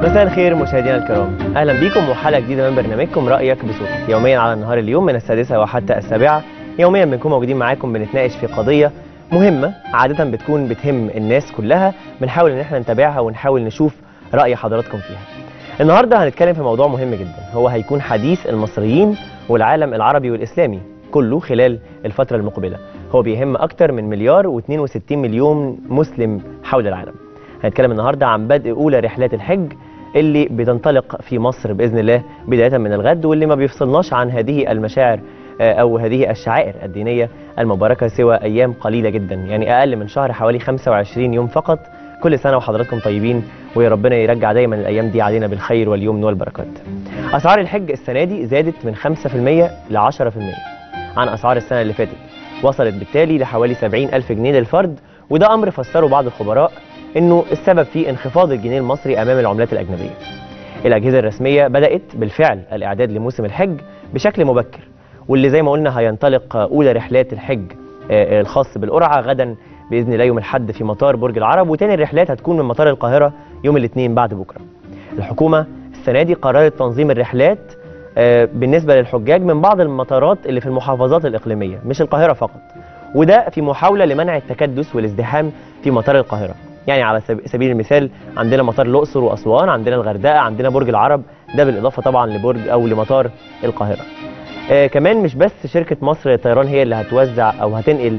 مساء الخير مشاهدينا الكرام اهلا بكم وحلقه جديده من برنامجكم رايك بصوتك يوميا على النهار اليوم من السادسه وحتى السابعه يوميا بنكون موجودين معاكم بنتناقش في قضيه مهمه عاده بتكون بتهم الناس كلها بنحاول ان احنا نتابعها ونحاول نشوف راي حضراتكم فيها النهارده هنتكلم في موضوع مهم جدا هو هيكون حديث المصريين والعالم العربي والاسلامي كله خلال الفتره المقبله هو بيهم اكتر من مليار و62 مليون مسلم حول العالم هنتكلم النهارده عن بدء اولى رحلات الحج اللي بتنطلق في مصر باذن الله بدايه من الغد واللي ما بيفصلناش عن هذه المشاعر آه، او هذه الشعائر الدينيه المباركه سوى ايام قليله جدا يعني اقل من شهر حوالي 25 يوم فقط كل سنه وحضراتكم طيبين ويا ربنا يرجع دايما الايام دي علينا بالخير واليمن والبركات. اسعار الحج السنه دي زادت من 5% ل 10% عن اسعار السنه اللي فاتت وصلت بالتالي لحوالي 70 ألف جنيه للفرد وده أمر فسره بعض الخبراء أنه السبب في انخفاض الجنيه المصري أمام العملات الأجنبية الأجهزة الرسمية بدأت بالفعل الإعداد لموسم الحج بشكل مبكر واللي زي ما قلنا هينطلق أولى رحلات الحج آه، الخاص بالقرعة غدا بإذن الله يوم الأحد في مطار برج العرب وتاني الرحلات هتكون من مطار القاهرة يوم الاثنين بعد بكرة الحكومة السنة دي قررت تنظيم الرحلات آه، بالنسبة للحجاج من بعض المطارات اللي في المحافظات الإقليمية مش القاهرة فقط وده في محاولة لمنع التكدس والازدحام في مطار القاهرة يعني على سب- سبيل المثال عندنا مطار الأقصر وأسوان عندنا الغردقة عندنا برج العرب ده بالإضافة طبعا لبرج أو لمطار القاهرة آه كمان مش بس شركة مصر للطيران هي اللي هتوزع أو هتنقل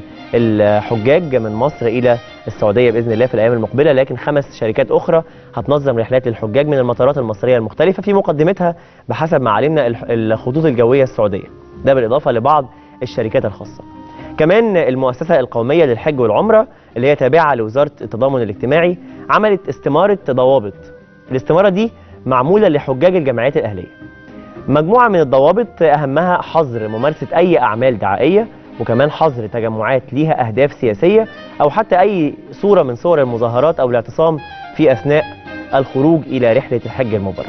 الحجاج من مصر إلى السعودية بإذن الله في الأيام المقبلة لكن خمس شركات أخرى هتنظم رحلات للحجاج من المطارات المصرية المختلفة في مقدمتها بحسب ما علمنا الح- الخطوط الجوية السعودية ده بالإضافة لبعض الشركات الخاصة كمان المؤسسة القومية للحج والعمرة اللي هي تابعة لوزارة التضامن الاجتماعي عملت استمارة ضوابط الاستمارة دي معمولة لحجاج الجمعيات الأهلية مجموعة من الضوابط أهمها حظر ممارسة أي أعمال دعائية وكمان حظر تجمعات ليها أهداف سياسية أو حتى أي صورة من صور المظاهرات أو الاعتصام في أثناء الخروج إلى رحلة الحج المبارك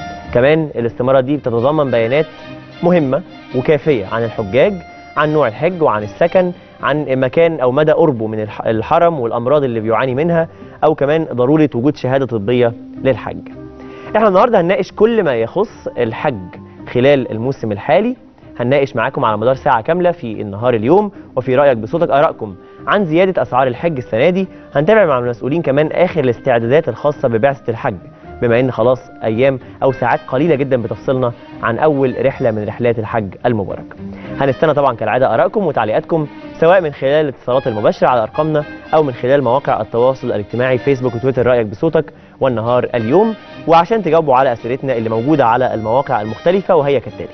كمان الاستمارة دي بتتضمن بيانات مهمة وكافية عن الحجاج عن نوع الحج وعن السكن عن مكان أو مدى قربه من الح- الحرم والأمراض اللي بيعاني منها أو كمان ضرورة وجود شهادة طبية للحج احنا النهارده هنناقش كل ما يخص الحج خلال الموسم الحالي هنناقش معاكم على مدار ساعة كاملة في النهار اليوم وفي رأيك بصوتك آرائكم عن زيادة أسعار الحج السنة دي هنتابع مع المسؤولين كمان آخر الاستعدادات الخاصة ببعثة الحج بما إن خلاص أيام أو ساعات قليلة جدا بتفصلنا عن أول رحلة من رحلات الحج المبارك هنستنى طبعا كالعادة آرائكم وتعليقاتكم سواء من خلال الاتصالات المباشرة على أرقامنا أو من خلال مواقع التواصل الاجتماعي فيسبوك وتويتر رأيك بصوتك والنهار اليوم وعشان تجاوبوا على أسئلتنا اللي موجودة على المواقع المختلفة وهي كالتالي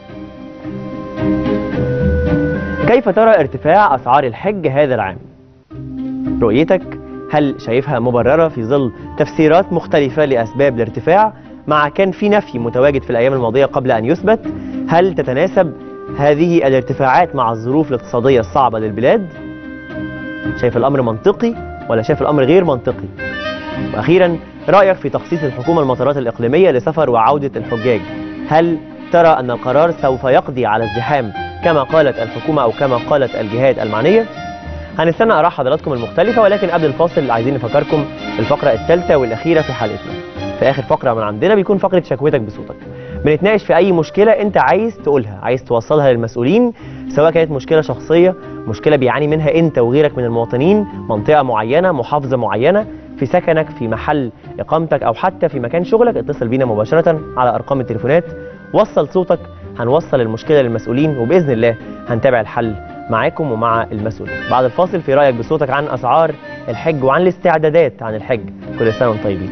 كيف ترى ارتفاع أسعار الحج هذا العام؟ رؤيتك هل شايفها مبررة في ظل تفسيرات مختلفة لأسباب الارتفاع مع كان في نفي متواجد في الأيام الماضية قبل أن يثبت هل تتناسب هذه الارتفاعات مع الظروف الاقتصادية الصعبة للبلاد؟ شايف الأمر منطقي ولا شايف الأمر غير منطقي؟ وأخيرا رأيك في تخصيص الحكومة المطارات الإقليمية لسفر وعودة الحجاج هل ترى أن القرار سوف يقضي على الزحام كما قالت الحكومة أو كما قالت الجهات المعنية؟ هنستنى آراء حضراتكم المختلفة ولكن قبل الفاصل عايزين نفكركم الفقرة الثالثة والأخيرة في حلقتنا. في آخر فقرة من عندنا بيكون فقرة شكوتك بصوتك. بنتناقش في أي مشكلة أنت عايز تقولها، عايز توصلها للمسؤولين سواء كانت مشكلة شخصية، مشكلة بيعاني منها أنت وغيرك من المواطنين، منطقة معينة، محافظة معينة، في سكنك، في محل إقامتك أو حتى في مكان شغلك اتصل بينا مباشرة على أرقام التليفونات، وصل صوتك هنوصل المشكلة للمسؤولين وبإذن الله هنتابع الحل معاكم ومع المسؤولين بعد الفاصل في رأيك بصوتك عن أسعار الحج وعن الاستعدادات عن الحج كل سنة وانتم طيبين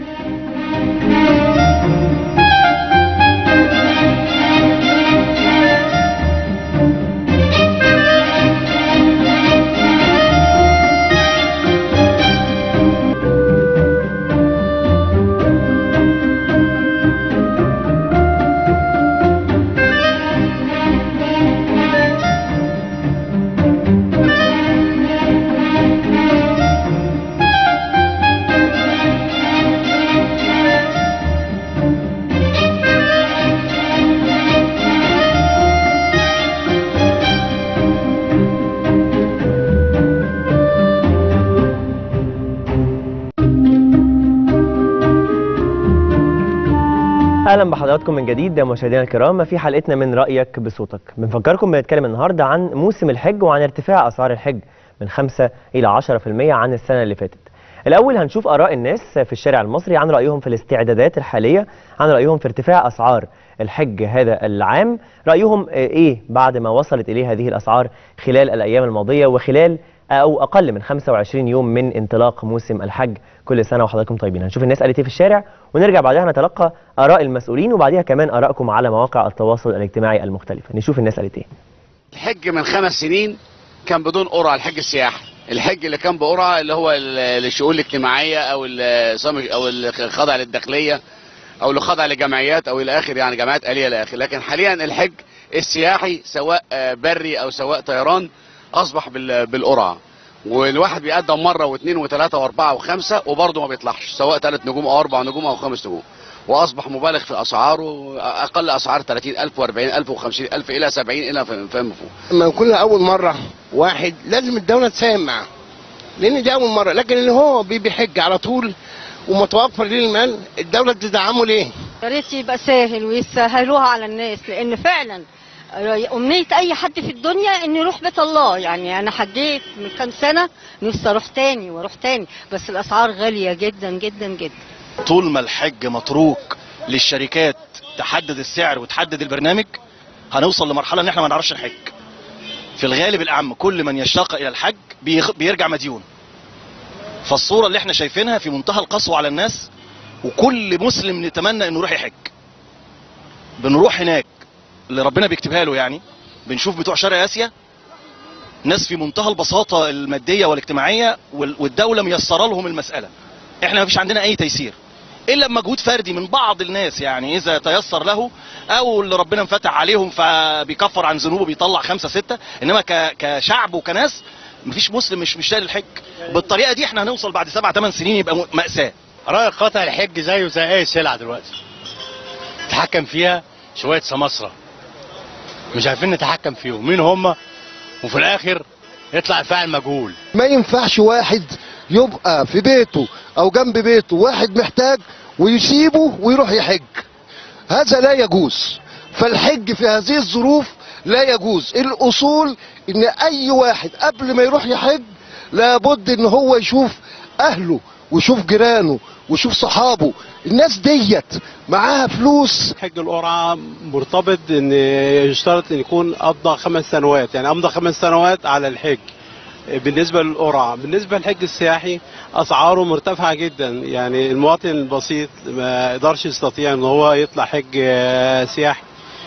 اهلا بحضراتكم من جديد مشاهدينا الكرام في حلقتنا من رايك بصوتك بنفكركم بنتكلم النهارده عن موسم الحج وعن ارتفاع اسعار الحج من 5 الى 10% عن السنه اللي فاتت الاول هنشوف اراء الناس في الشارع المصري عن رايهم في الاستعدادات الحاليه عن رايهم في ارتفاع اسعار الحج هذا العام رايهم ايه بعد ما وصلت اليه هذه الاسعار خلال الايام الماضيه وخلال او اقل من 25 يوم من انطلاق موسم الحج كل سنه وحضراتكم طيبين هنشوف الناس قالت ايه في الشارع ونرجع بعدها نتلقى اراء المسؤولين وبعدها كمان ارائكم على مواقع التواصل الاجتماعي المختلفه نشوف الناس قالت ايه الحج من خمس سنين كان بدون قرعه الحج السياحي الحج اللي كان بقرعه اللي هو الشؤون الاجتماعيه او او الخاضع للداخليه او اللي خاضع لجمعيات او الى اخر يعني جمعيات اليه الى اخره لكن حاليا الحج السياحي سواء بري او سواء طيران اصبح بالقرعه والواحد بيقدم مره واثنين وثلاثه واربعه وخمسه وبرضه ما بيطلعش سواء ثلاث نجوم او اربع نجوم او خمس نجوم واصبح مبالغ في اسعاره اقل اسعار 30000 و40000 و50000 الى 70 الى فاهم لما يكون اول مره واحد لازم الدوله تساهم معاه لان دي اول مره لكن اللي هو بيحج على طول ومتوفر ليه المال الدوله تدعمه ليه؟ يا ريت يبقى سهل ويسهلوها على الناس لان فعلا أمنية أي حد في الدنيا إنه يروح بيت الله يعني أنا حجيت من كام سنة نفسي أروح تاني وأروح تاني بس الأسعار غالية جدا جدا جدا طول ما الحج متروك للشركات تحدد السعر وتحدد البرنامج هنوصل لمرحلة إن إحنا ما نعرفش نحج في الغالب الأعم كل من يشتاق إلى الحج بيرجع مديون فالصورة اللي إحنا شايفينها في منتهى القسوة على الناس وكل مسلم نتمنى إنه يروح يحج بنروح هناك اللي ربنا بيكتبها له يعني بنشوف بتوع شرق اسيا ناس في منتهى البساطه الماديه والاجتماعيه والدوله ميسره لهم المساله احنا ما فيش عندنا اي تيسير الا بمجهود فردي من بعض الناس يعني اذا تيسر له او اللي ربنا انفتح عليهم فبيكفر عن ذنوبه بيطلع خمسه سته انما كشعب وكناس مفيش مسلم مش مشتاق للحج بالطريقه دي احنا هنوصل بعد سبع ثمان سنين يبقى ماساه رايك قطع الحج زيه زي اي سلعه دلوقتي تحكم فيها شويه سماسره مش عارفين نتحكم فيهم مين هم وفي الاخر يطلع فاعل مجهول ما ينفعش واحد يبقى في بيته او جنب بيته واحد محتاج ويسيبه ويروح يحج هذا لا يجوز فالحج في هذه الظروف لا يجوز الاصول ان اي واحد قبل ما يروح يحج لابد ان هو يشوف اهله ويشوف جيرانه ويشوف صحابه الناس ديت معاها فلوس حج القرعه مرتبط ان يشترط ان يكون قضى خمس سنوات يعني امضى خمس سنوات على الحج بالنسبه للقرعه بالنسبه للحج السياحي اسعاره مرتفعه جدا يعني المواطن البسيط ما يقدرش يستطيع ان هو يطلع حج سياحي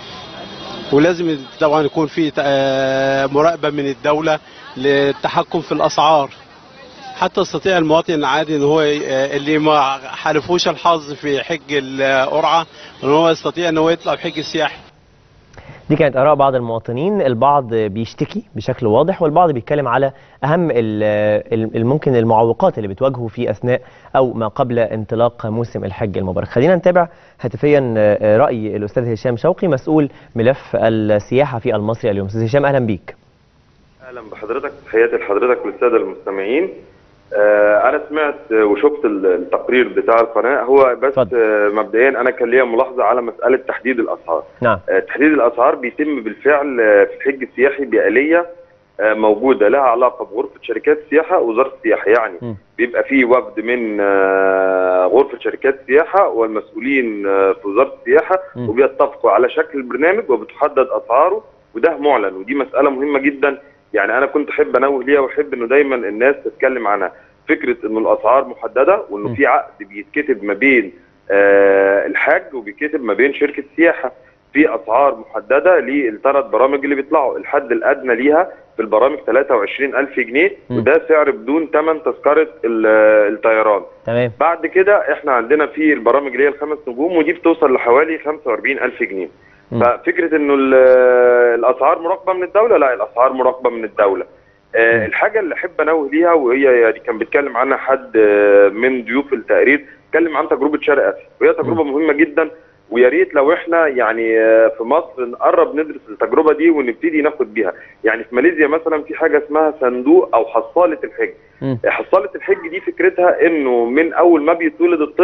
ولازم طبعا يكون في مراقبه من الدوله للتحكم في الاسعار حتى يستطيع المواطن العادي ان هو اللي ما حالفوش الحظ في حج القرعه ان هو يستطيع ان هو يطلع بحج السياحي. دي كانت اراء بعض المواطنين، البعض بيشتكي بشكل واضح والبعض بيتكلم على اهم ممكن المعوقات اللي بتواجهه في اثناء او ما قبل انطلاق موسم الحج المبارك. خلينا نتابع هاتفيا راي الاستاذ هشام شوقي مسؤول ملف السياحه في المصري اليوم. استاذ هشام اهلا بيك. اهلا بحضرتك تحياتي لحضرتك وللساده المستمعين. آه انا سمعت وشفت التقرير بتاع القناه هو بس فضل. آه مبدئيا انا كان ليا ملاحظه على مساله تحديد الاسعار نعم آه تحديد الاسعار بيتم بالفعل في الحج السياحي باليه موجوده لها علاقه بغرفه شركات السياحه ووزاره السياحه يعني م. بيبقى في وفد من غرفه شركات السياحه والمسؤولين في وزاره السياحه م. وبيتفقوا على شكل البرنامج وبتحدد اسعاره وده معلن ودي مساله مهمه جدا يعني انا كنت احب انوه ليها واحب انه دايما الناس تتكلم عنها فكره انه الاسعار محدده وانه في عقد بيتكتب ما بين آه الحاج وبيتكتب ما بين شركه السياحه في اسعار محدده للثلاث برامج اللي بيطلعوا الحد الادنى ليها في البرامج 23000 جنيه م. وده سعر بدون ثمن تذكره الطيران تمام بعد كده احنا عندنا في البرامج اللي هي الخمس نجوم ودي بتوصل لحوالي 45000 جنيه م. ففكره انه الاسعار مراقبه من الدوله لا الاسعار مراقبه من الدوله آه الحاجه اللي احب انوه ليها وهي يعني كان بيتكلم عنها حد آه من ضيوف التقرير اتكلم عن تجربه شرق اسيا وهي تجربه مهمه جدا ويا ريت لو احنا يعني آه في مصر نقرب ندرس التجربه دي ونبتدي ناخد بيها يعني في ماليزيا مثلا في حاجه اسمها صندوق او حصاله الحج م. حصاله الحج دي فكرتها انه من اول ما بيتولد الطفل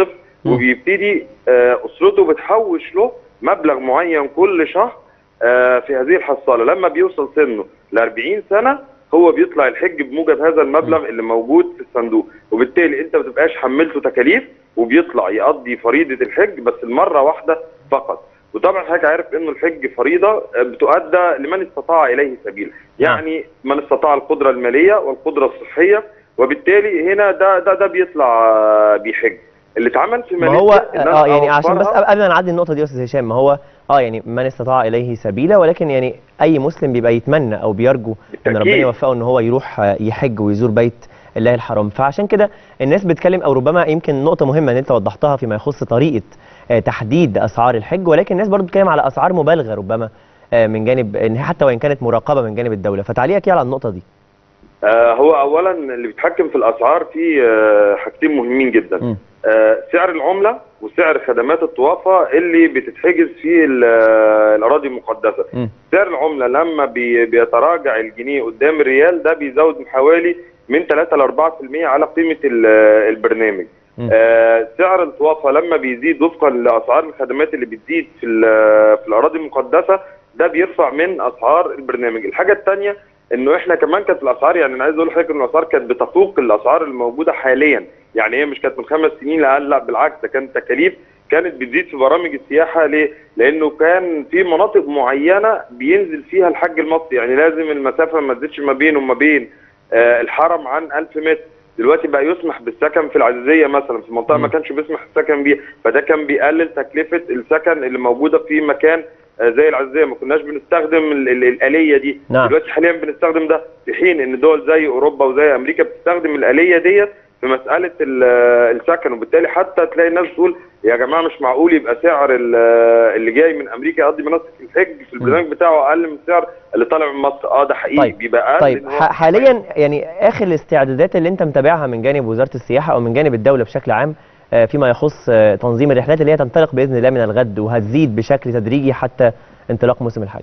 مم. وبيبتدي آه، اسرته بتحوش له مبلغ معين كل شهر آه، في هذه الحصاله لما بيوصل سنه ل 40 سنه هو بيطلع الحج بموجب هذا المبلغ اللي موجود في الصندوق وبالتالي انت ما بتبقاش حملته تكاليف وبيطلع يقضي فريضه الحج بس المره واحده فقط وطبعا حضرتك عارف انه الحج فريضه آه، بتؤدى لمن استطاع اليه سبيلا يعني من استطاع القدره الماليه والقدره الصحيه وبالتالي هنا ده ده ده بيطلع آه، بيحج اللي اتعمل في ما ماليزيا هو إن أنا اه يعني عشان بس أوفرها- قبل ما نعدي النقطه دي يا استاذ هشام ما هو اه يعني من استطاع اليه سبيلا ولكن يعني اي مسلم بيبقى يتمنى او بيرجو ان بالتأكيد. ربنا يوفقه ان هو يروح آه، يحج ويزور بيت الله الحرام فعشان كده الناس بتتكلم او ربما يمكن نقطه مهمه ان انت وضحتها فيما يخص طريقه آه، تحديد اسعار الحج ولكن الناس برضو بتتكلم على اسعار مبالغه ربما آه، من جانب ان حتى وان كانت مراقبه من جانب الدوله فتعليقك ايه على النقطه دي آه، هو اولا اللي بيتحكم في الاسعار في آه، حاجتين مهمين جدا م. آه، سعر العمله وسعر خدمات الطوافه اللي بتتحجز في ال- آه، الاراضي المقدسه م. سعر العمله لما بي- بيتراجع الجنيه قدام الريال ده بيزود من حوالي من 3 ل 4% على قيمه ال- آه، البرنامج م. آه، سعر الطوافه لما بيزيد وفقا لاسعار الخدمات اللي بتزيد في ال- في الاراضي المقدسه ده بيرفع من اسعار البرنامج الحاجه الثانيه انه احنا كمان كانت الاسعار يعني انا عايز اقول لحضرتك ان الاسعار كانت بتفوق الاسعار الموجوده حاليا يعني هي مش كانت من خمس سنين لا لا بالعكس ده كانت تكاليف كانت بتزيد في برامج السياحه ليه؟ لانه كان في مناطق معينه بينزل فيها الحج المصري يعني لازم المسافه ما تزيدش ما بينه وما بين آه الحرم عن 1000 متر دلوقتي بقى يسمح بالسكن في العزيزيه مثلا في منطقه ما مم. كانش بيسمح السكن بيها فده كان بيقلل تكلفه السكن اللي موجوده في مكان آه، زي العزيزيه ما كناش بنستخدم ال- ال- الاليه دي نعم. دلوقتي حاليا بنستخدم ده في حين ان دول زي اوروبا وزي امريكا بتستخدم الاليه ديت في مساله ال- السكن وبالتالي حتى تلاقي الناس بتقول يا جماعه مش معقول يبقى سعر ال- اللي جاي من امريكا يقضي مناسك الحج في البرنامج بتاعه اقل من السعر اللي طالع من مصر اه ده حقيقي طيب. بيبقى اقل طيب إن هو- ح- حاليا يعني اخر الاستعدادات اللي انت متابعها من جانب وزاره السياحه او من جانب الدوله بشكل عام آه، فيما يخص آه، تنظيم الرحلات اللي هي تنطلق باذن الله من الغد وهتزيد بشكل تدريجي حتى انطلاق موسم الحج.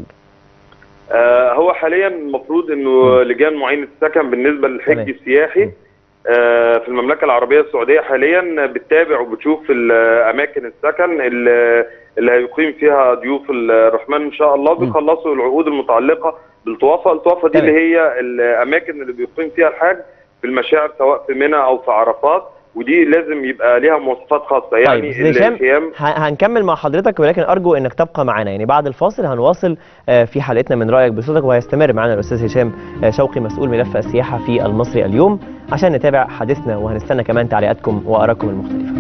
آه هو حاليا المفروض انه لجان معينه السكن بالنسبه للحج تمام. السياحي آه في المملكه العربيه السعوديه حاليا بتتابع وبتشوف ال- اماكن السكن اللي اللي هيقيم فيها ضيوف الرحمن ان شاء الله بيخلصوا العقود المتعلقه بالطوافه، الطوافه دي تمام. اللي هي الاماكن اللي بيقيم فيها الحاج في المشاعر سواء في منى او في عرفات ودي لازم يبقى ليها مواصفات خاصه يعني طيب أستاذ هشام الخيام ه- هنكمل مع حضرتك ولكن ارجو انك تبقى معنا يعني بعد الفاصل هنواصل آه، في حلقتنا من رايك بصوتك وهيستمر معنا الاستاذ هشام آه، شوقي مسؤول ملف السياحه في المصري اليوم عشان نتابع حديثنا وهنستنى كمان تعليقاتكم وارائكم المختلفه.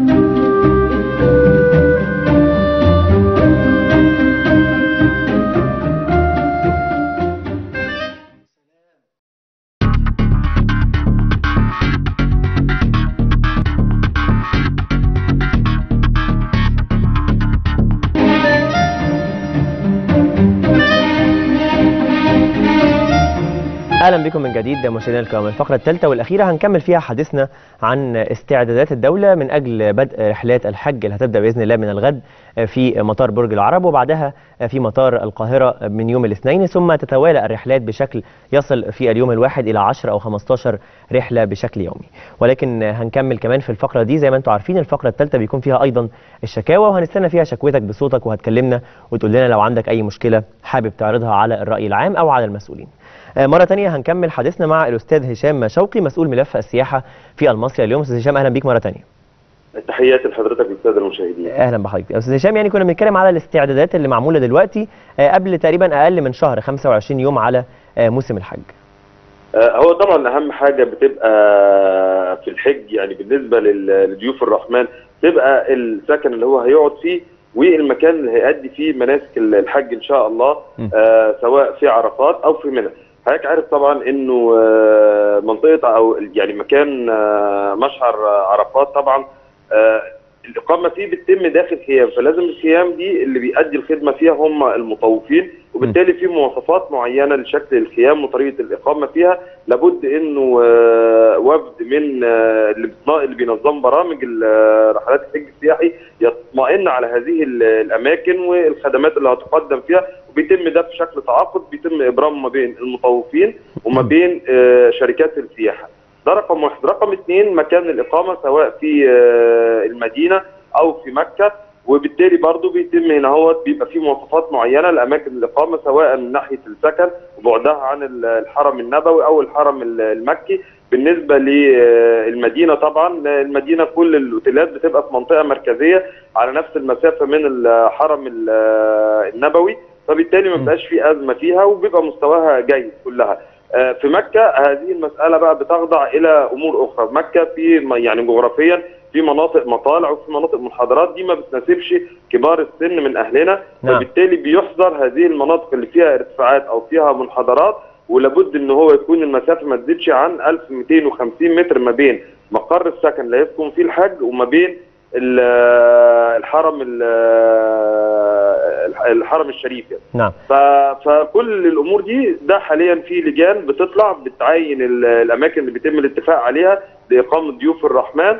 اهلا بكم من جديد مشاهدينا الكرام الفقره الثالثه والاخيره هنكمل فيها حديثنا عن استعدادات الدوله من اجل بدء رحلات الحج اللي هتبدا باذن الله من الغد في مطار برج العرب وبعدها في مطار القاهره من يوم الاثنين ثم تتوالى الرحلات بشكل يصل في اليوم الواحد الى 10 او 15 رحله بشكل يومي ولكن هنكمل كمان في الفقره دي زي ما انتم عارفين الفقره الثالثه بيكون فيها ايضا الشكاوى وهنستنى فيها شكوتك بصوتك وهتكلمنا وتقول لنا لو عندك اي مشكله حابب تعرضها على الراي العام او على المسؤولين آه، مرة تانية هنكمل حديثنا مع الأستاذ هشام شوقي مسؤول ملف السياحة في المصري اليوم أستاذ هشام أهلا بيك مرة تانية تحياتي لحضرتك والساده المشاهدين أهلا بحضرتك أستاذ هشام يعني كنا بنتكلم على الاستعدادات اللي معمولة دلوقتي آه، قبل تقريبا أقل من شهر 25 يوم على آه، موسم الحج آه، هو طبعا اهم حاجه بتبقى في الحج يعني بالنسبه لل- لضيوف الرحمن تبقى السكن اللي هو هيقعد فيه والمكان اللي هيأدي فيه مناسك الحج ان شاء الله م. آه سواء في عرفات او في منى حضرتك عارف طبعا انه آه منطقه او يعني مكان آه مشعر آه، عرفات طبعا آه الاقامه فيه بتتم داخل خيام فلازم الخيام دي اللي بيأدي الخدمه فيها هم المطوفين وبالتالي في مواصفات معينه لشكل الخيام وطريقه الاقامه فيها لابد انه آه، وفد من آه، اللي بتنا- اللي بينظم برامج ال- آه، رحلات الحج السياحي يطمئن على هذه ال- الاماكن والخدمات اللي هتقدم فيها وبيتم ده بشكل تعاقد بيتم ابرام ما بين المطوفين وما بين آه، شركات السياحه ده رقم واحد رقم اثنين مكان الاقامه سواء في آه، المدينه او في مكه وبالتالي برضو بيتم هنا هو بيبقى في مواصفات معينه لاماكن الاقامه سواء من ناحيه السكن وبعدها عن ال- الحرم النبوي او الحرم ال- المكي بالنسبه للمدينه طبعا المدينه كل الاوتيلات بتبقى في منطقه مركزيه على نفس المسافه من الحرم ال- النبوي فبالتالي ما م. بيبقاش في ازمه فيها وبيبقى مستواها جيد كلها آه، في مكه هذه المساله بقى بتخضع الى امور اخرى مكه في م- يعني جغرافيا في مناطق مطالع وفي مناطق منحدرات دي ما بتناسبش كبار السن من اهلنا نعم. فبالتالي بيحظر هذه المناطق اللي فيها ارتفاعات او فيها منحدرات ولابد ان هو يكون المسافه ما تزيدش عن 1250 متر ما بين مقر السكن اللي يسكن فيه الحج وما بين ال- الحرم ال- الحرم الشريف يعني. نعم ف- فكل الامور دي ده حاليا في لجان بتطلع بتعين ال- الاماكن اللي بيتم الاتفاق عليها لاقامه ضيوف الرحمن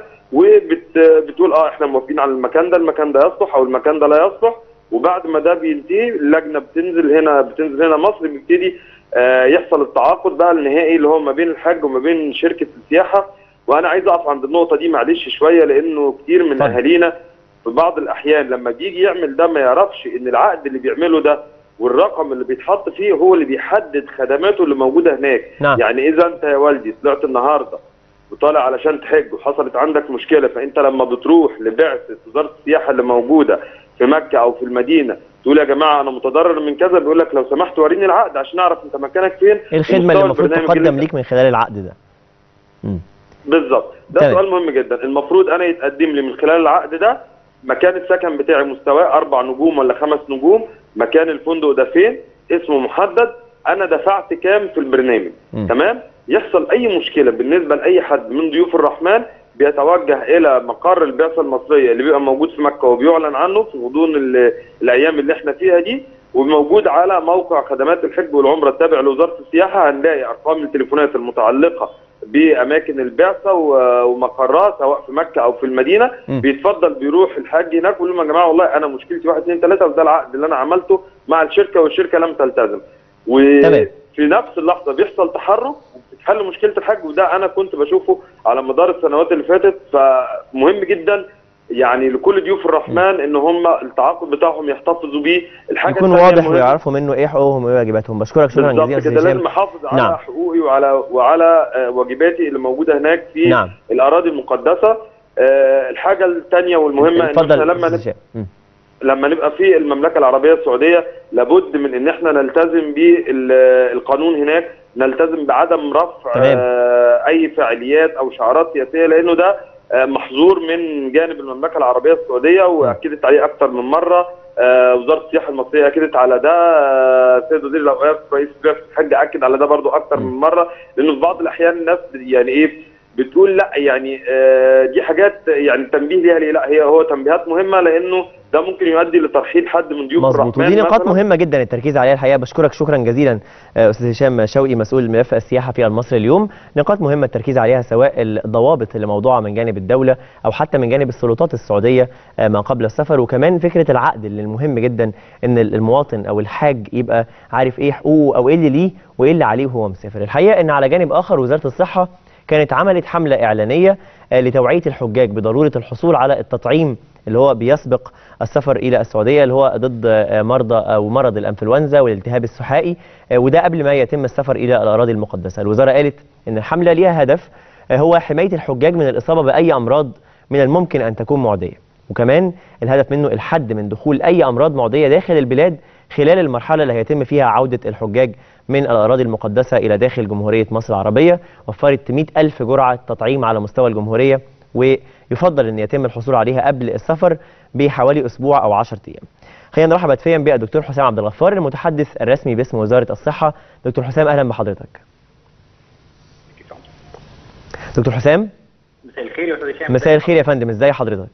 وبتقول اه احنا موافقين على المكان ده المكان ده يصلح او المكان ده لا يصلح وبعد ما ده بينتهي اللجنه بتنزل هنا بتنزل هنا مصر بيبتدي آه يحصل التعاقد بقى النهائي اللي هو ما بين الحج وما بين شركه السياحه وانا عايز اقف عند النقطه دي معلش شويه لانه كتير من اتفضل. اهالينا في بعض الاحيان لما بيجي يعمل ده ما يعرفش ان العقد اللي بيعمله ده والرقم اللي بيتحط فيه هو اللي بيحدد خدماته اللي موجوده هناك نعم. يعني اذا انت يا والدي طلعت النهارده وطالع علشان تحج وحصلت عندك مشكله فانت لما بتروح لبعثه وزاره السياحه اللي موجوده في مكه او في المدينه تقول يا جماعه انا متضرر من كذا بيقول لك لو سمحت وريني العقد عشان اعرف انت مكانك فين ايه الخدمه اللي ومستوى المفروض البرنامج اللي تقدم انت- ليك من خلال العقد ده مم. بالظبط ده تمام. سؤال مهم جدا المفروض انا يتقدم لي من خلال العقد ده مكان السكن بتاعي مستواه اربع نجوم ولا خمس نجوم مكان الفندق ده فين اسمه محدد انا دفعت كام في البرنامج مم. تمام يحصل اي مشكله بالنسبه لاي حد من ضيوف الرحمن بيتوجه الى مقر البعثه المصريه اللي بيبقى موجود في مكه وبيعلن عنه في غضون ال- الايام اللي احنا فيها دي وموجود على موقع خدمات الحج والعمره التابع لوزاره السياحه هنلاقي ارقام التليفونات المتعلقه باماكن البعثه و- ومقرها سواء في مكه او في المدينه م. بيتفضل بيروح الحاج هناك ويقول لهم يا جماعه والله انا مشكلتي واحد اثنين ثلاثه وده العقد اللي انا عملته مع الشركه والشركه لم تلتزم تمام. وفي نفس اللحظه بيحصل تحرك وبتتحل مشكله الحج وده انا كنت بشوفه على مدار السنوات اللي فاتت فمهم جدا يعني لكل ضيوف الرحمن ان هم التعاقد بتاعهم يحتفظوا بيه الحاجه يكون الثانية واضح المهمة- ويعرفوا منه ايه حقوقهم وايه واجباتهم بشكرك شكرا بالظبط جزيلا كده استاذ لازم هشام احافظ على نعم. حقوقي وعلى وعلى آه، واجباتي اللي موجوده هناك في نعم الاراضي المقدسه آه، الحاجه الثانيه والمهمه ان اتفضل احنا لما أستاذ نب- هشام. مم. لما نبقى في المملكه العربيه السعوديه لابد من ان احنا نلتزم بالقانون هناك نلتزم بعدم رفع تمام. آه، اي فعاليات او شعارات سياسيه لانه ده آه، محظور من جانب المملكه العربيه السعوديه واكدت عليه اكثر من مره آه، وزاره السياحه المصريه اكدت على ده آه، سيد وزير الاوقاف رئيس بعثه الحج اكد على ده برضو اكثر من مره لانه في بعض الاحيان الناس يعني ايه بتقول لا يعني آه، دي حاجات يعني تنبيه ليها ليه لا هي هو تنبيهات مهمه لانه ده ممكن يؤدي لترحيل حد من ضيوف مظبوط الرحمن ودي نقاط مثلاً. مهمه جدا التركيز عليها الحقيقه بشكرك شكرا جزيلا آه، استاذ هشام شوقي مسؤول ملف السياحه في المصري اليوم نقاط مهمه التركيز عليها سواء الضوابط اللي موضوعه من جانب الدوله او حتى من جانب السلطات السعوديه آه، ما قبل السفر وكمان فكره العقد اللي المهم جدا ان المواطن او الحاج يبقى عارف ايه حقوقه او ايه اللي ليه وايه اللي عليه وهو مسافر الحقيقه ان على جانب اخر وزاره الصحه كانت عملت حمله اعلانيه آه، لتوعيه الحجاج بضروره الحصول على التطعيم اللي هو بيسبق السفر الى السعوديه اللي هو ضد آه، مرضى او مرض الانفلونزا والالتهاب السحائي آه، وده قبل ما يتم السفر الى الاراضي المقدسه الوزاره قالت ان الحمله ليها هدف آه، هو حمايه الحجاج من الاصابه باي امراض من الممكن ان تكون معديه وكمان الهدف منه الحد من دخول اي امراض معديه داخل البلاد خلال المرحله اللي هيتم فيها عوده الحجاج من الاراضي المقدسه الى داخل جمهوريه مصر العربيه وفرت 100 الف جرعه تطعيم على مستوى الجمهوريه ويفضل ان يتم الحصول عليها قبل السفر بحوالي اسبوع او 10 ايام. خلينا نرحب هاتفيا بالدكتور حسام عبد الغفار المتحدث الرسمي باسم وزاره الصحه. دكتور حسام اهلا بحضرتك. دكتور حسام مساء الخير يا استاذ هشام مساء الخير يا فندم ازي حضرتك؟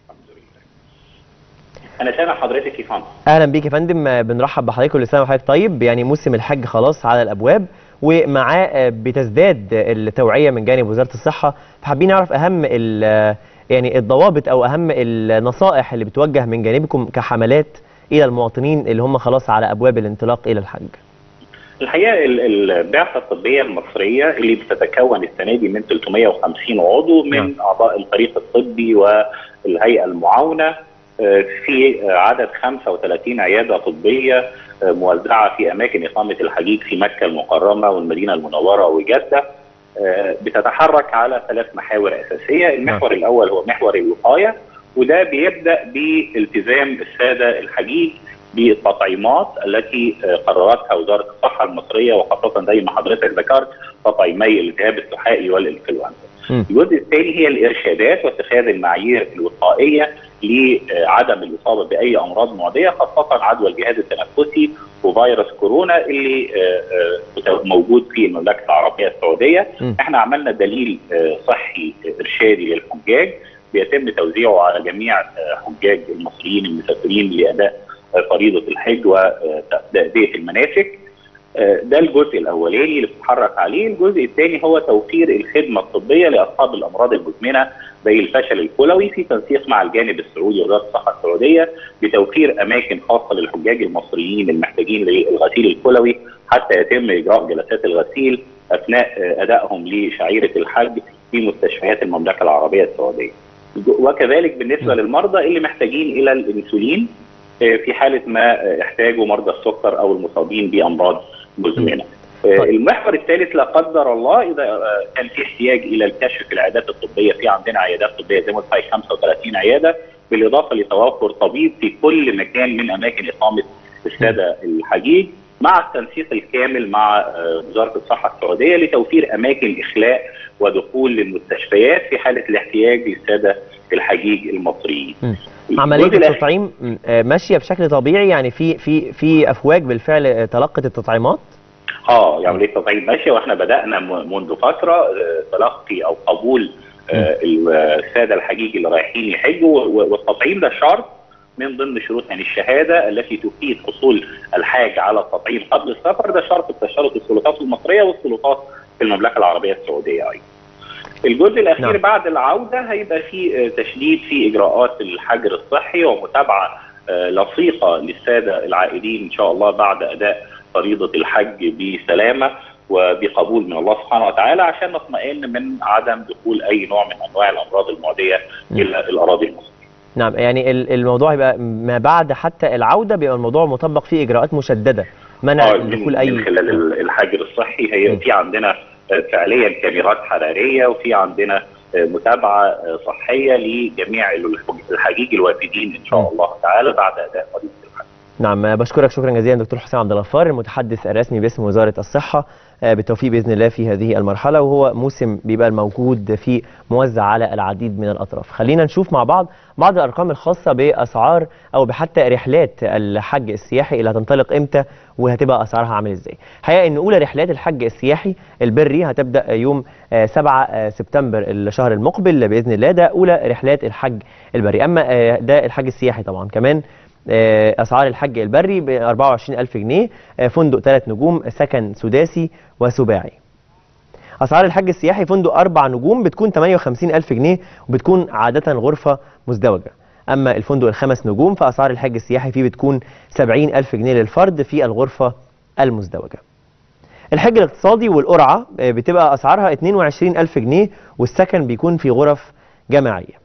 انا سامع حضرتك يا فندم اهلا بيك يا فندم آه، بنرحب بحضرتك كل سنه وحضرتك طيب يعني موسم الحج خلاص على الابواب ومعاه آه، بتزداد التوعيه من جانب وزاره الصحه فحابين نعرف اهم ال- آه، يعني الضوابط او اهم النصائح اللي بتوجه من جانبكم كحملات الى المواطنين اللي هم خلاص على ابواب الانطلاق الى الحج الحقيقه ال- البعثه الطبيه المصريه اللي بتتكون السنه دي من 350 عضو من نعم. اعضاء الفريق الطبي والهيئه المعاونه آه، في آه، عدد 35 عياده طبيه آه، موزعه في اماكن اقامه الحجيج في مكه المكرمه والمدينه المنوره وجده آه، بتتحرك على ثلاث محاور اساسيه، المحور الاول هو محور الوقايه وده بيبدا بالتزام الساده الحجيج بالتطعيمات التي آه، قررتها وزاره الصحه المصريه وخاصه زي ما حضرتك ذكرت تطعيمي الالتهاب السحائي والانفلونزا. مم. الجزء الثاني هي الارشادات واتخاذ المعايير الوقائيه لعدم الاصابه باي امراض معديه خاصه عدوى الجهاز التنفسي وفيروس كورونا اللي آه، آه، موجود في المملكه العربيه السعوديه مم. احنا عملنا دليل آه، صحي آه، ارشادي للحجاج بيتم توزيعه على جميع آه، حجاج المصريين المسافرين لاداء آه، فريضه الحج وتاديه المناسك آه، ده الجزء الاولاني اللي بتتحرك عليه، الجزء الثاني هو توفير الخدمه الطبيه لاصحاب الامراض المزمنه زي الفشل الكلوي في تنسيق مع الجانب السعودي وزاره الصحه السعوديه بتوفير اماكن خاصه للحجاج المصريين المحتاجين للغسيل الكلوي حتى يتم اجراء جلسات الغسيل اثناء آه، ادائهم لشعيره الحج في مستشفيات المملكه العربيه السعوديه. وكذلك بالنسبه للمرضى اللي محتاجين الى الانسولين آه، في حاله ما آه، احتاجوا مرضى السكر او المصابين بامراض مزمنه. آه، طيب. المحور الثالث لا قدر الله اذا آه، كان في احتياج الى الكشف في العيادات الطبيه في عندنا عيادات طبيه زي ما قلت لحضرتك 35 عياده بالاضافه لتوفر طبيب في كل مكان من اماكن اقامه الساده الحجيج مع التنسيق الكامل مع آه، وزاره الصحه السعوديه لتوفير اماكن اخلاء ودخول للمستشفيات في حاله الاحتياج للساده الحجيج المصريين. مم. الجزء عمليه الأخير- التطعيم م، آه، ماشيه بشكل طبيعي يعني في في في افواج بالفعل آه، تلقت التطعيمات اه يعني عمليه تطعيم ماشيه واحنا بدانا م- منذ فتره آه، تلقي او قبول آه، الساده الحجيج اللي رايحين يحجوا و- والتطعيم ده شرط من ضمن شروط يعني الشهاده التي تفيد حصول الحاج على التطعيم قبل السفر ده شرط بتشترط السلطات المصريه والسلطات في المملكه العربيه السعوديه ايضا. الجزء الاخير نعم. نعم. بعد العوده هيبقى في آه، تشديد في اجراءات الحجر الصحي ومتابعه آه، لصيقه للساده العائدين ان شاء الله بعد اداء فريضه الحج بسلامه وبقبول من الله سبحانه وتعالى عشان نطمئن من عدم دخول اي نوع من انواع الامراض المعديه مم. الى الاراضي المصريه. نعم يعني ال- الموضوع يبقى ما بعد حتى العوده بيبقى الموضوع مطبق فيه اجراءات مشدده منع آه، دخول من, اي من خلال ال- الحجر الصحي هي مم. في عندنا آه، فعليا كاميرات حراريه وفي عندنا آه، متابعه آه، صحيه لجميع الحج- الحجيج الوافدين ان شاء مم. الله تعالى بعد اداء فريضه الحج. نعم بشكرك شكرا جزيلا دكتور حسام عبد الغفار المتحدث الرسمي باسم وزاره الصحه آه، بالتوفيق باذن الله في هذه المرحله وهو موسم بيبقى الموجود فيه موزع على العديد من الاطراف خلينا نشوف مع بعض بعض الارقام الخاصه باسعار او بحتى رحلات الحج السياحي اللي هتنطلق امتى وهتبقى اسعارها عامل ازاي الحقيقه ان اولى رحلات الحج السياحي البري هتبدا يوم آه، 7 آه، سبتمبر الشهر المقبل باذن الله ده اولى رحلات الحج البري اما آه، ده الحج السياحي طبعا كمان آه، اسعار الحج البري ب 24000 جنيه آه، فندق ثلاث نجوم سكن سداسي وسباعي اسعار الحج السياحي فندق اربع نجوم بتكون 58000 جنيه وبتكون عاده غرفه مزدوجه اما الفندق الخمس نجوم فاسعار الحج السياحي فيه بتكون 70000 جنيه للفرد في الغرفه المزدوجه الحج الاقتصادي والقرعه آه، بتبقى اسعارها 22000 جنيه والسكن بيكون في غرف جماعيه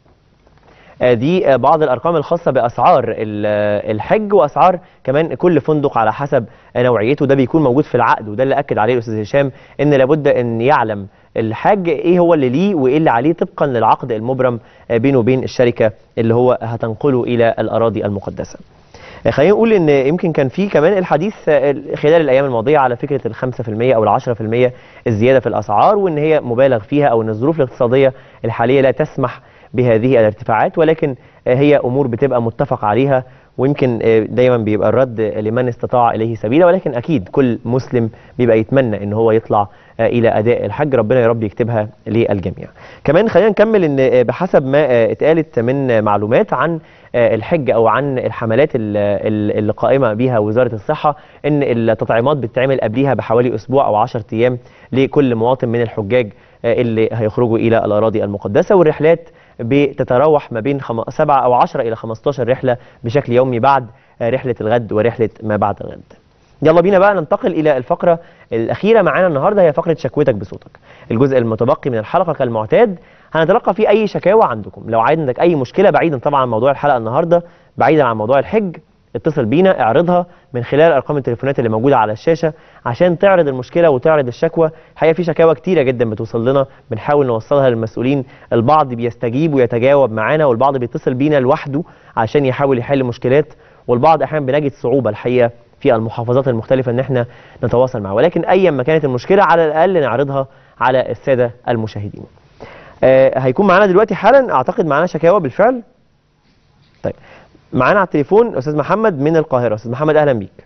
آه، دي آه، بعض الارقام الخاصه باسعار ال- آه، الحج واسعار كمان كل فندق على حسب آه، نوعيته ده بيكون موجود في العقد وده اللي اكد عليه الاستاذ هشام ان لابد ان يعلم الحاج ايه هو اللي ليه وايه اللي عليه طبقا للعقد المبرم آه، بينه وبين الشركه اللي هو هتنقله الى الاراضي المقدسه. آه، خلينا نقول ان يمكن كان في كمان الحديث آه، خلال الايام الماضيه على فكره ال 5% او ال 10% الزياده في الاسعار وان هي مبالغ فيها او ان الظروف الاقتصاديه الحاليه لا تسمح بهذه الارتفاعات ولكن آه، هي امور بتبقى متفق عليها ويمكن آه، دايما بيبقى الرد لمن استطاع اليه سبيلا ولكن اكيد كل مسلم بيبقى يتمنى ان هو يطلع آه، الى اداء الحج ربنا يا رب يكتبها للجميع. كمان خلينا نكمل ان آه، بحسب ما آه، اتقالت من آه، معلومات عن آه، الحج او عن الحملات ال- ال- اللي قائمه بها وزاره الصحه ان التطعيمات بتتعمل قبليها بحوالي اسبوع او 10 ايام لكل مواطن من الحجاج آه، اللي هيخرجوا الى الاراضي المقدسه والرحلات بتتراوح ما بين 7 او 10 الى 15 رحله بشكل يومي بعد آه، رحله الغد ورحله ما بعد الغد. يلا بينا بقى ننتقل الى الفقره الاخيره معانا النهارده هي فقره شكوتك بصوتك الجزء المتبقي من الحلقه كالمعتاد هنتلقى فيه اي شكاوى عندكم لو عندك اي مشكله بعيدا طبعا عن موضوع الحلقه النهارده بعيدا عن موضوع الحج اتصل بينا اعرضها من خلال ارقام التليفونات اللي موجوده على الشاشه عشان تعرض المشكله وتعرض الشكوى الحقيقه في شكاوى كتيره جدا بتوصل لنا بنحاول نوصلها للمسؤولين البعض بيستجيب ويتجاوب معانا والبعض بيتصل بينا لوحده عشان يحاول يحل مشكلات والبعض احيانا بنجد صعوبه الحقيقه في المحافظات المختلفه ان احنا نتواصل معاه ولكن ايا ما كانت المشكله على الاقل نعرضها على الساده المشاهدين آه هيكون معانا دلوقتي حالا اعتقد معانا شكاوى بالفعل طيب معانا على التليفون استاذ محمد من القاهره استاذ محمد اهلا بيك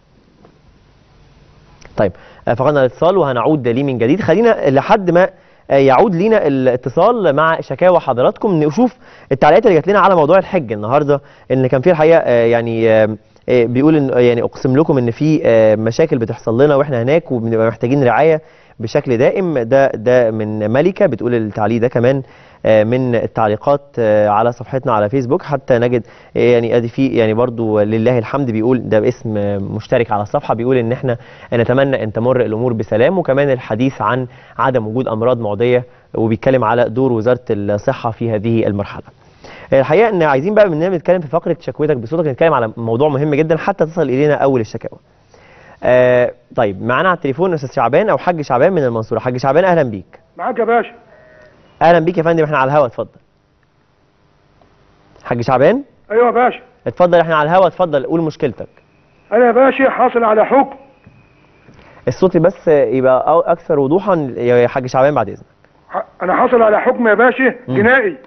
طيب آه، فقدنا الاتصال وهنعود ليه من جديد خلينا لحد ما آه، يعود لينا الاتصال مع شكاوى حضراتكم نشوف التعليقات اللي جات لنا على موضوع الحج النهارده ان كان في الحقيقه آه، يعني آه، آه، بيقول ان يعني اقسم لكم ان في آه، مشاكل بتحصل لنا واحنا هناك وبنبقى محتاجين رعايه بشكل دائم ده ده من ملكه بتقول التعليق ده كمان آه، من التعليقات آه، على صفحتنا على فيسبوك حتى نجد آه، يعني ادي في يعني برضو لله الحمد بيقول ده باسم آه، مشترك على الصفحه بيقول ان احنا نتمنى ان تمر الامور بسلام وكمان الحديث عن عدم وجود امراض معديه وبيتكلم على دور وزاره الصحه في هذه المرحله. الحقيقه ان عايزين بقى مننا نتكلم في فقره شكوتك بصوتك نتكلم على موضوع مهم جدا حتى تصل الينا اول الشكاوى. آه طيب معانا على التليفون استاذ شعبان او حاج شعبان من المنصوره حاج شعبان اهلا بيك معاك يا باشا اهلا بيك يا فندم احنا على الهوا اتفضل حاج شعبان ايوه يا باشا اتفضل احنا على الهوا اتفضل قول مشكلتك انا يا باشا حاصل على حكم الصوت بس يبقى أو- اكثر وضوحا يا حاج شعبان بعد اذنك ح- انا حاصل على حكم يا باشا مم. جنائي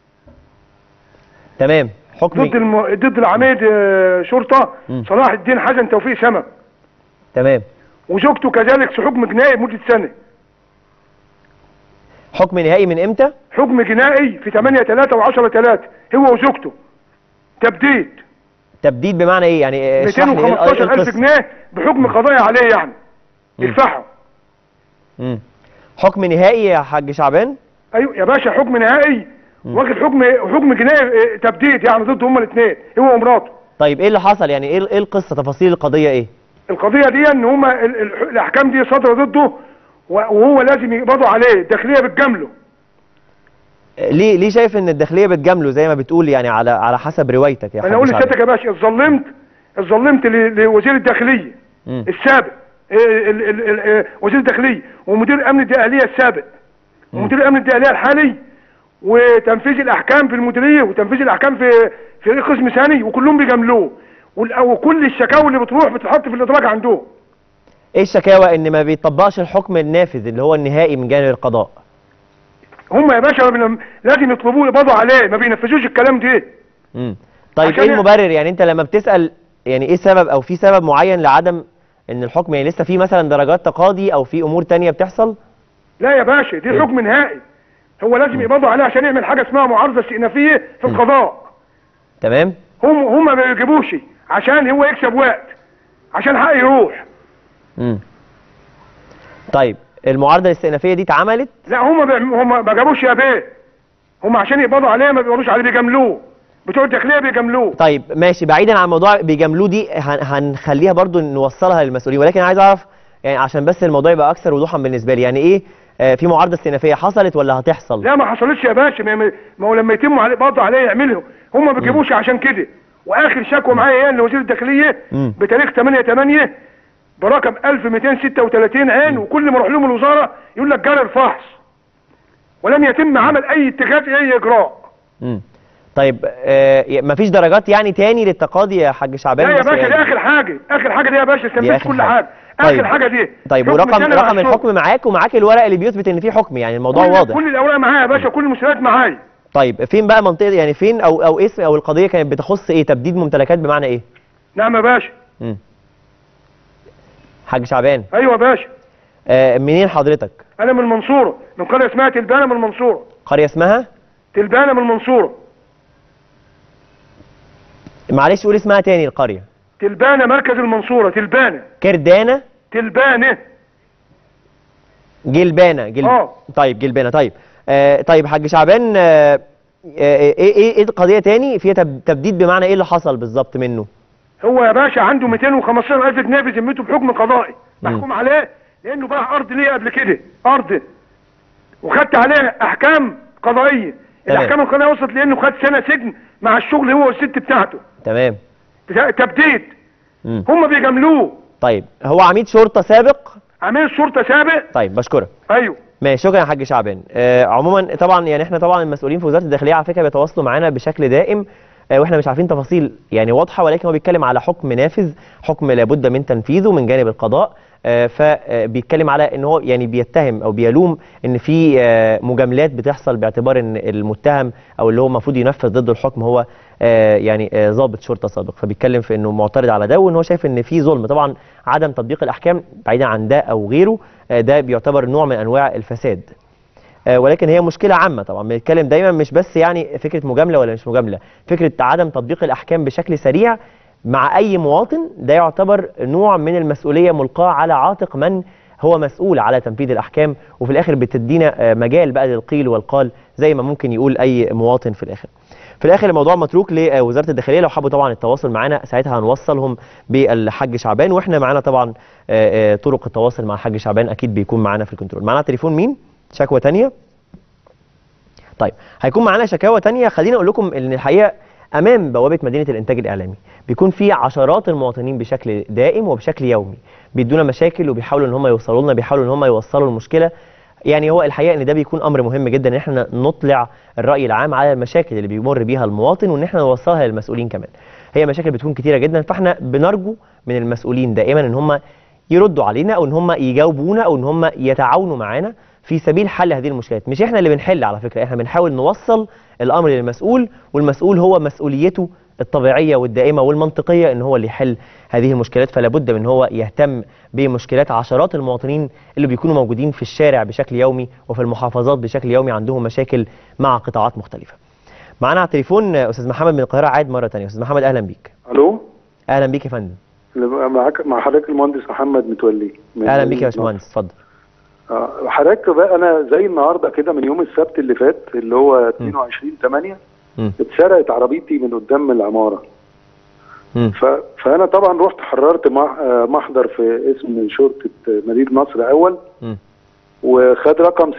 تمام حكم ضد الم... ضد العميد آه، شرطه مم. صلاح الدين حسن توفيق سما تمام وزوجته كذلك في حكم جنائي لمده سنه حكم نهائي من امتى حكم جنائي في 8 3 و10 3 هو وزوجته تبديد تبديد بمعنى ايه يعني آه، اشرح لي ايه ال- إيه 215 الف القصة؟ جنيه بحكم قضائي عليه يعني مم. يدفعه مم. حكم نهائي يا حاج شعبان ايوه يا باشا حكم نهائي واخد حكم حكم جنائي آه، تبديد يعني ضد هما الاثنين هو ومراته طيب ايه اللي حصل يعني ايه ايه القصه تفاصيل القضيه ايه القضيه دي ان هما ال- ال- الاحكام دي صادره ضده و- وهو لازم يقبضوا عليه الداخليه بتجامله آه، ليه ليه شايف ان الداخليه بتجامله زي ما بتقول يعني على على حسب روايتك يا انا حاج اقول شعبان لسيادتك يا باشا اتظلمت اتظلمت ل- لوزير الداخليه مم. السابق إيه ال- ال- ال- إيه وزير الداخليه ومدير امن الدقهليه السابق ومدير امن الدقهليه الحالي وتنفيذ الاحكام في المديريه وتنفيذ الاحكام في في قسم ثاني وكلهم بيجاملوه وال- وكل الشكاوى اللي بتروح بتتحط في الادراج عندهم ايه الشكاوى ان ما بيطبقش الحكم النافذ اللي هو النهائي من جانب القضاء هم يا باشا بن- لازم يطلبوه يقبضوا عليه ما بينفذوش الكلام ده مم. طيب عشان ايه المبرر يعني انت لما بتسال يعني ايه سبب او في سبب معين لعدم ان الحكم يعني لسه في مثلا درجات تقاضي او في امور تانية بتحصل لا يا باشا دي حكم نهائي هو لازم يقبضوا عليه عشان يعمل حاجه اسمها معارضه استئنافيه في القضاء تمام هم هم ما بيجيبوش عشان هو يكسب وقت عشان حق يروح مم. طيب المعارضه الاستئنافيه دي اتعملت لا هم بيعم- هم ما جابوش يا بيه هم عشان يقبضوا عليه ما بيقبضوش عليه بيجاملوه بتوع الداخليه بيجاملوه طيب ماشي بعيدا عن موضوع بيجاملوه دي هن- هنخليها برضو نوصلها للمسؤولين ولكن عايز اعرف يعني عشان بس الموضوع يبقى اكثر وضوحا بالنسبه لي يعني ايه آه، في معارضه استئنافيه حصلت ولا هتحصل لا ما حصلتش يا باشا ما ما- ما هو لما يتم عليه قبض عليه يعملهم هم ما بيجيبوش عشان كده واخر شكوى معايا هي لوزير الداخليه مم. بتاريخ 8 8 برقم 1236 عين وكل ما اروح لهم الوزاره يقول لك جرى الفحص ولم يتم عمل اي اتخاذ اي اجراء مم. طيب آه مفيش درجات يعني تاني للتقاضي يا حاج شعبان لا يا بس باشا يعني- دي اخر حاجه اخر حاجه دي يا باشا دي استنفذت آخر كل حاجة. حاجه طيب. اخر حاجه دي طيب حكم ورقم سنة مع رقم الشغل. الحكم معاك ومعاك الورق اللي بيثبت ان في حكم يعني الموضوع كل واضح كل الاوراق معايا يا باشا كل المسؤوليات معايا طيب فين بقى منطقه يعني فين او او اسم او القضيه كانت بتخص ايه تبديد ممتلكات بمعنى ايه نعم يا باشا مم. حاج شعبان ايوه يا باشا آه منين حضرتك انا من المنصوره من قريه اسمها تلبانه من المنصوره قريه اسمها تلبانه من المنصوره معلش قول اسمها تاني القريه تلبانه مركز المنصوره تلبانه كردانه تلبانه جلبانه جل... اه. طيب جلبانه طيب آه طيب حاج شعبان آه آه، ايه ايه ايه القضيه تاني فيها تب... تبديد بمعنى ايه اللي حصل بالظبط منه هو يا باشا عنده 215000 جنيه في ذمته بحكم قضائي مم. محكوم عليه لانه باع ارض ليه قبل كده ارض وخدت عليه احكام قضائيه تمام. الاحكام القضائيه وصلت لانه خد سنه سجن مع الشغل هو والست بتاعته تمام تبديد مم. هم بيجاملوه طيب هو عميد شرطه سابق عميل شرطه سابق طيب بشكرك ايوه ماشي شكرا يا حاج شعبان آه عموما طبعا يعني احنا طبعا المسؤولين في وزاره الداخليه على فكره بيتواصلوا معانا بشكل دائم آه واحنا مش عارفين تفاصيل يعني واضحه ولكن هو بيتكلم على حكم نافذ حكم لابد من تنفيذه من جانب القضاء آه فبيتكلم على ان هو يعني بيتهم او بيلوم ان في آه مجاملات بتحصل باعتبار ان المتهم او اللي هو المفروض ينفذ ضده الحكم هو آه يعني آه ضابط شرطه سابق فبيتكلم في انه معترض على ده وان هو شايف ان في ظلم طبعا عدم تطبيق الاحكام بعيدا عن ده او غيره آه ده بيعتبر نوع من انواع الفساد آه، ولكن هي مشكله عامه طبعا بنتكلم دايما مش بس يعني فكره مجامله ولا مش مجامله فكره عدم تطبيق الاحكام بشكل سريع مع اي مواطن ده يعتبر نوع من المسؤوليه ملقاه على عاتق من هو مسؤول على تنفيذ الاحكام وفي الاخر بتدينا آه، مجال بقى للقيل والقال زي ما ممكن يقول اي مواطن في الاخر في الاخر الموضوع متروك لوزاره الداخليه لو حبوا طبعا التواصل معنا ساعتها هنوصلهم بالحاج شعبان واحنا معانا طبعا آه، آه، طرق التواصل مع الحاج شعبان اكيد بيكون معانا في الكنترول معانا تليفون مين شكوى تانية طيب هيكون معانا شكاوى تانية خليني اقول لكم ان الحقيقه امام بوابه مدينه الانتاج الاعلامي بيكون في عشرات المواطنين بشكل دائم وبشكل يومي بيدونا مشاكل وبيحاولوا ان هم يوصلوا لنا بيحاولوا ان هم يوصلوا المشكله يعني هو الحقيقه ان ده بيكون امر مهم جدا ان احنا نطلع الراي العام على المشاكل اللي بيمر بيها المواطن وان احنا نوصلها للمسؤولين كمان هي مشاكل بتكون كتيره جدا فاحنا بنرجو من المسؤولين دائما ان هم يردوا علينا او ان هم يجاوبونا او ان هم يتعاونوا معانا في سبيل حل هذه المشكلات مش احنا اللي بنحل على فكره احنا بنحاول نوصل الامر للمسؤول والمسؤول هو مسؤوليته الطبيعيه والدائمه والمنطقيه ان هو اللي يحل هذه المشكلات فلا بد من هو يهتم بمشكلات عشرات المواطنين اللي بيكونوا موجودين في الشارع بشكل يومي وفي المحافظات بشكل يومي عندهم مشاكل مع قطاعات مختلفه معانا على التليفون استاذ محمد من القاهره عاد مره ثانيه استاذ محمد اهلا بيك الو اهلا بيك يا فندم معاك مع حضرتك المهندس محمد متولي من اهلا بيك يا باشمهندس اتفضل آه، حضرتك بقى انا زي النهارده كده من يوم السبت اللي فات اللي هو 22 8 مم. اتسرقت عربيتي من قدام العماره مم. ف... فانا طبعا رحت حررت مح... آه، محضر في اسم شرطه مدينه نصر اول مم. وخد رقم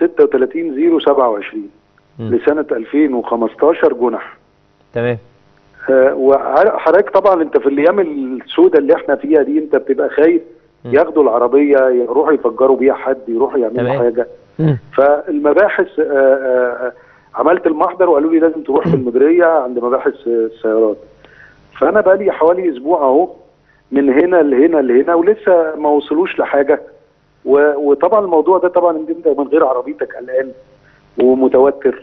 36027 مم. لسنه 2015 جنح تمام آه، وحضرتك طبعا انت في الايام السوداء اللي احنا فيها دي انت بتبقى خايف مم. ياخدوا العربيه يروحوا يفجروا بيها حد يروحوا يعملوا تمام. حاجه مم. فالمباحث آه، آه، عملت المحضر وقالوا لي لازم تروح في المديريه عند مباحث آه، السيارات فانا بقى لي حوالي اسبوع اهو من هنا لهنا لهنا ولسه ما وصلوش لحاجه و- وطبعا الموضوع ده طبعا إن انت من غير عربيتك قلقان ومتوتر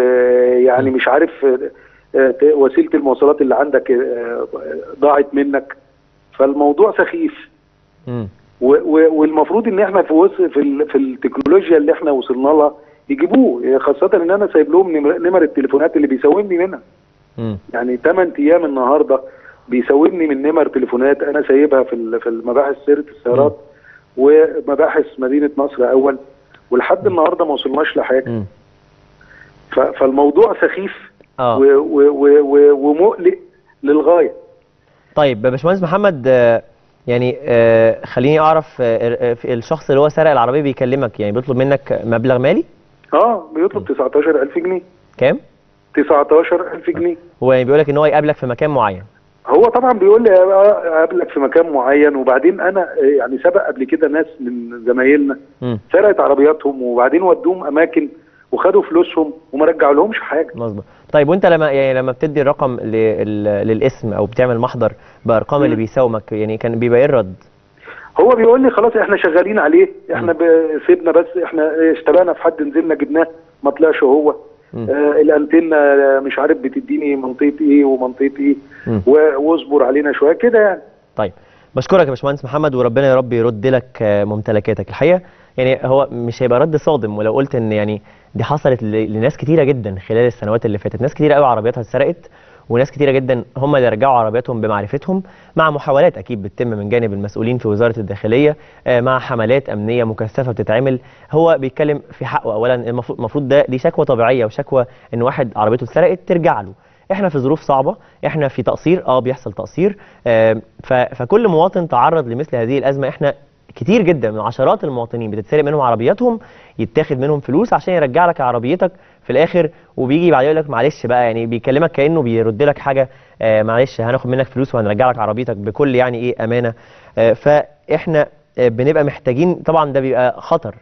ويعني مش عارف آه، آه، ت- وسيله المواصلات اللي عندك آه، ضاعت منك فالموضوع سخيف مم. و- و- والمفروض ان احنا في وص... في, ال... في التكنولوجيا اللي احنا وصلنا لها يجيبوه خاصه ان انا سايب لهم نمر... نمر التليفونات اللي بيساومني منها مم. يعني 8 ايام النهارده بيساومني من نمر تليفونات انا سايبها في ال... في المباحث سيره السيارات ومباحث مدينه نصر اول ولحد النهارده ما وصلناش لحاجه مم. ف... فالموضوع سخيف اه و... و... و... و... ومقلق للغايه طيب يا باشمهندس محمد آه، يعني آه، خليني اعرف آه، آه، الشخص اللي هو سرق العربيه بيكلمك يعني بيطلب منك مبلغ مالي اه بيطلب 19000 جنيه كام 19000 جنيه هو يعني بيقول لك ان هو يقابلك في مكان معين هو طبعا بيقول لي اقابلك في مكان معين وبعدين انا يعني سبق قبل كده ناس من زمايلنا مم. سرقت عربياتهم وبعدين ودوهم اماكن وخدوا فلوسهم وما رجعوا لهمش حاجه مظبوط طيب وانت لما يعني لما بتدي الرقم لل- للاسم او بتعمل محضر بارقام اللي مم. بيساومك يعني كان بيبقى ايه الرد هو بيقول لي خلاص احنا شغالين عليه احنا ب- سيبنا بس احنا اشتبهنا في حد نزلنا جبناه ما طلعش هو مم. آه الانتنه مش عارف بتديني منطقه ايه ومنطقه ايه مم. و- واصبر علينا شويه كده يعني طيب بشكرك يا باشمهندس محمد وربنا يا رب يرد لك آه، ممتلكاتك الحقيقه يعني هو مش هيبقى رد صادم ولو قلت ان يعني دي حصلت ل- لناس كتيره جدا خلال السنوات اللي فاتت ناس كتيره قوي عربياتها اتسرقت وناس كتيره جدا هم اللي رجعوا عربياتهم بمعرفتهم مع محاولات اكيد بتتم من جانب المسؤولين في وزاره الداخليه آه، مع حملات امنيه مكثفه بتتعمل هو بيتكلم في حقه اولا المفروض المفروض ده دي شكوى طبيعيه وشكوى ان واحد عربيته اتسرقت ترجع له احنا في ظروف صعبه احنا في تقصير اه بيحصل تقصير آه، ف- فكل مواطن تعرض لمثل هذه الازمه احنا كتير جدا من عشرات المواطنين بتتسرق منهم عربياتهم يتاخد منهم فلوس عشان يرجع لك عربيتك في الاخر وبيجي بعد يقول لك معلش بقى يعني بيكلمك كانه بيرد لك حاجه آه معلش هناخد منك فلوس وهنرجع لك عربيتك بكل يعني ايه امانه آه فاحنا آه بنبقى محتاجين طبعا ده بيبقى خطر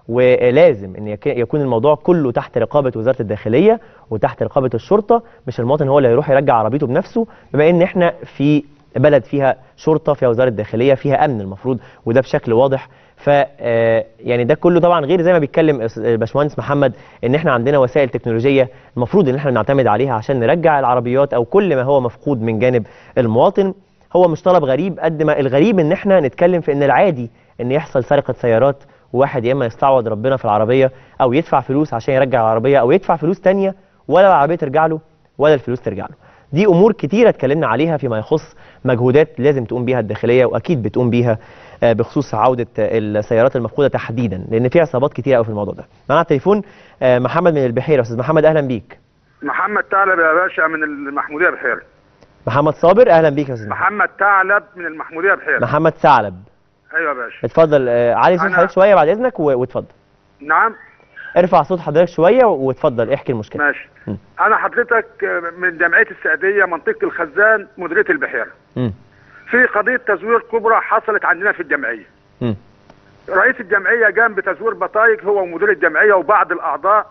ولازم ان يك- يكون الموضوع كله تحت رقابه وزاره الداخليه وتحت رقابه الشرطه مش المواطن هو اللي هيروح يرجع عربيته بنفسه بما ان احنا في بلد فيها شرطه فيها وزاره داخليه فيها امن المفروض وده بشكل واضح ف آه، يعني ده كله طبعا غير زي ما بيتكلم أس- الباشمهندس محمد ان احنا عندنا وسائل تكنولوجيه المفروض ان احنا نعتمد عليها عشان نرجع العربيات او كل ما هو مفقود من جانب المواطن هو مش طلب غريب قد ما الغريب ان احنا نتكلم في ان العادي ان يحصل سرقه سيارات وواحد يا اما يستعوض ربنا في العربيه او يدفع فلوس عشان يرجع العربيه او يدفع فلوس تانية ولا العربيه ترجع له ولا الفلوس ترجع له دي امور كتيره اتكلمنا عليها فيما يخص مجهودات لازم تقوم بيها الداخليه واكيد بتقوم بيها آه، بخصوص عوده آه، السيارات المفقوده تحديدا لان في عصابات كتيره قوي في الموضوع ده معانا على التليفون آه، محمد من البحيره استاذ محمد اهلا بيك محمد ثعلب يا باشا من المحموديه بحيره محمد صابر اهلا بيك يا استاذ محمد. محمد ثعلب من المحموديه بحيره محمد ثعلب ايوه يا باشا اتفضل آه، علي صوت أنا- حضرتك شويه بعد اذنك و- واتفضل نعم ارفع صوت حضرتك شويه واتفضل احكي المشكله ماشي م. انا حضرتك من جمعيه السعديه منطقه الخزان مديريه البحيره مم. في قضيه تزوير كبرى حصلت عندنا في الجمعيه مم. رئيس الجمعيه قام بتزوير بطايق هو ومدير الجمعيه وبعض الاعضاء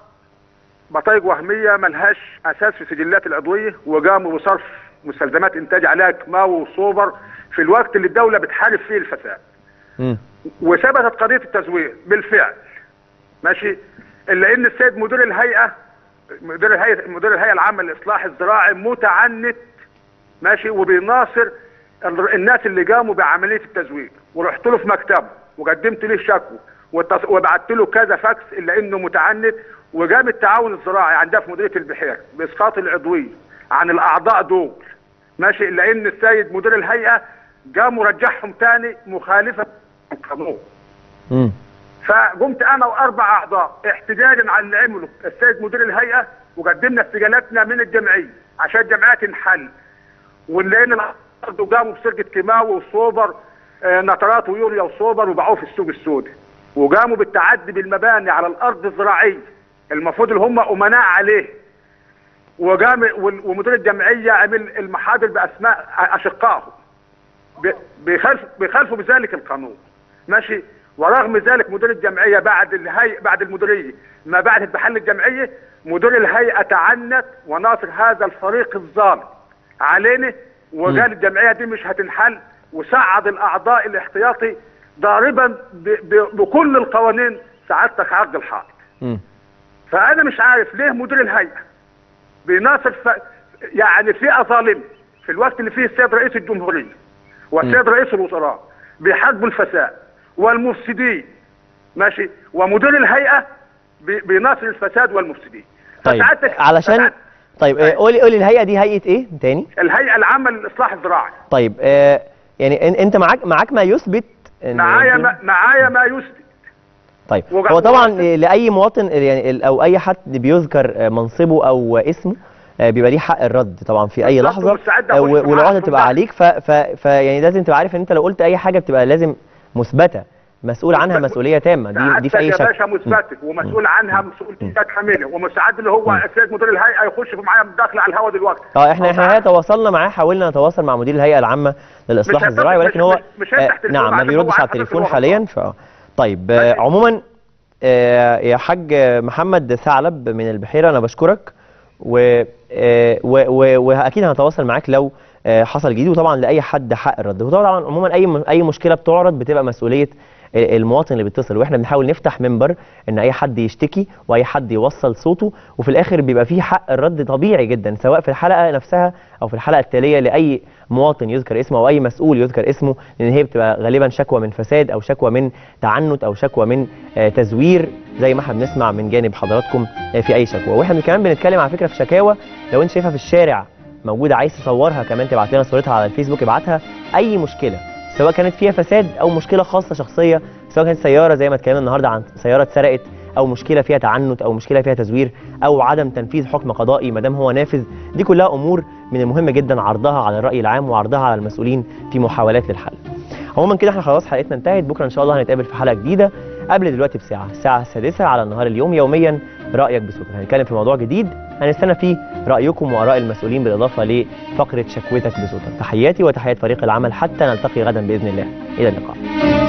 بطايق وهميه ملهاش اساس في سجلات العضويه وقاموا بصرف مستلزمات انتاج عليها كماوي وصوبر في الوقت اللي الدوله بتحارب فيه الفساد مم. وثبتت قضيه التزوير بالفعل ماشي الا ان السيد مدير الهيئه مدير الهيئه مدير الهيئه العامه للاصلاح الزراعي متعنت ماشي وبيناصر ال- الناس اللي قاموا بعمليه التزوير ورحت له في مكتبه وقدمت له شكوى واتص- وبعت له كذا فاكس الا انه متعنت وقام التعاون الزراعي عندها في مديريه البحيره باسقاط العضويه عن الاعضاء دول ماشي الا ان السيد مدير الهيئه قام مرجعهم تاني مخالفه القانون مم. فقمت انا واربع اعضاء احتجاجا على اللي عمله السيد مدير الهيئه وقدمنا استقالاتنا من الجمعيه عشان الجمعيه تنحل ولقينا الارض وقاموا بسرقه كيماوي وصوبر آه، نترات ويوريا وصوبر وباعوه في السوق السوداء وقاموا بالتعدي بالمباني على الارض الزراعيه المفروض اللي هم امناء عليه وقام وال- ومدير الجمعيه عمل المحاضر باسماء اشقائهم بي- بيخالفوا بيخالفوا بذلك القانون ماشي ورغم ذلك مدير الجمعيه بعد الهيئه بعد المديريه ما بعد بحل الجمعيه مدير الهيئه تعنت وناصر هذا الفريق الظالم علينا وقال الجمعيه دي مش هتنحل وسعد الاعضاء الاحتياطي ضاربا ب- ب- بكل القوانين سعادتك عرض الحائط مم. فانا مش عارف ليه مدير الهيئه بيناصر ف... يعني فئه ظالمه في الوقت اللي فيه السيد رئيس الجمهوريه والسيد رئيس الوزراء بيحاربوا الفساد والمفسدين ماشي ومدير الهيئه بي... بيناصر الفساد والمفسدين طيب فسعادتك- علشان فسعادتك طيب آه، قولي قولي الهيئه دي هيئه ايه تاني الهيئه العامه للاصلاح الزراعي طيب آه يعني إن- انت معاك معاك ما يثبت إن معايا ما... معايا ما يثبت طيب وجع- هو طبعا لاي مواطن يعني ال- او اي حد بيذكر آه، منصبه او اسمه آه، بيبقى ليه حق الرد طبعا في اي بالظبط، لحظه ومستعد آه، أخش و- معاك والعقده في تبقى البحث. عليك ف, ف, ف يعني لازم تبقى عارف ان انت لو قلت اي حاجه بتبقى لازم مثبته مسؤول عنها مسؤوليه تامه دي دي في اي سعادتك شكل يا باشا مثبت ومسؤول عنها مسؤوليتك كامله ومستعد اللي هو السيد مدير الهيئه يخش في معايا مداخله على الهواء دلوقتي اه احنا احنا الحقيقة تواصلنا معاه حاولنا نتواصل مع مدير الهيئه العامه للاصلاح مش الزراعي هيفتح- ولكن مش- هو مش- مش هيفتح آه تليفون نعم ما عشان هو بيردش على عارف التليفون الوضع. حاليا ف طيب آه عموما آه يا حاج محمد ثعلب من البحيره انا بشكرك و آه و- و- واكيد هنتواصل معاك لو آه حصل جديد وطبعا لاي حد حق الرد وطبعا عموما اي م- اي مشكله بتعرض بتبقى مسؤوليه المواطن اللي بيتصل واحنا بنحاول نفتح منبر ان اي حد يشتكي واي حد يوصل صوته وفي الاخر بيبقى فيه حق الرد طبيعي جدا سواء في الحلقه نفسها او في الحلقه التاليه لاي مواطن يذكر اسمه او اي مسؤول يذكر اسمه لان هي بتبقى غالبا شكوى من فساد او شكوى من تعنت او شكوى من آه، تزوير زي ما احنا بنسمع من جانب حضراتكم آه، في اي شكوى واحنا كمان بنتكلم على فكره في شكاوى لو انت شايفها في الشارع موجوده عايز تصورها كمان تبعت لنا صورتها على الفيسبوك ابعتها اي مشكله سواء كانت فيها فساد او مشكله خاصه شخصيه سواء كانت سياره زي ما اتكلمنا النهارده عن سياره اتسرقت او مشكله فيها تعنت او مشكله فيها تزوير او عدم تنفيذ حكم قضائي ما دام هو نافذ دي كلها امور من المهم جدا عرضها على الراي العام وعرضها على المسؤولين في محاولات للحل عموما كده احنا خلاص حلقتنا انتهت بكره ان شاء الله هنتقابل في حلقه جديده قبل دلوقتي بساعه الساعه السادسه على النهار اليوم يوميا رايك بصوتك هنتكلم في موضوع جديد هنستنى فيه رايكم واراء المسؤولين بالاضافه لفقره شكوتك بصوتك تحياتي وتحيات فريق العمل حتى نلتقي غدا باذن الله الى اللقاء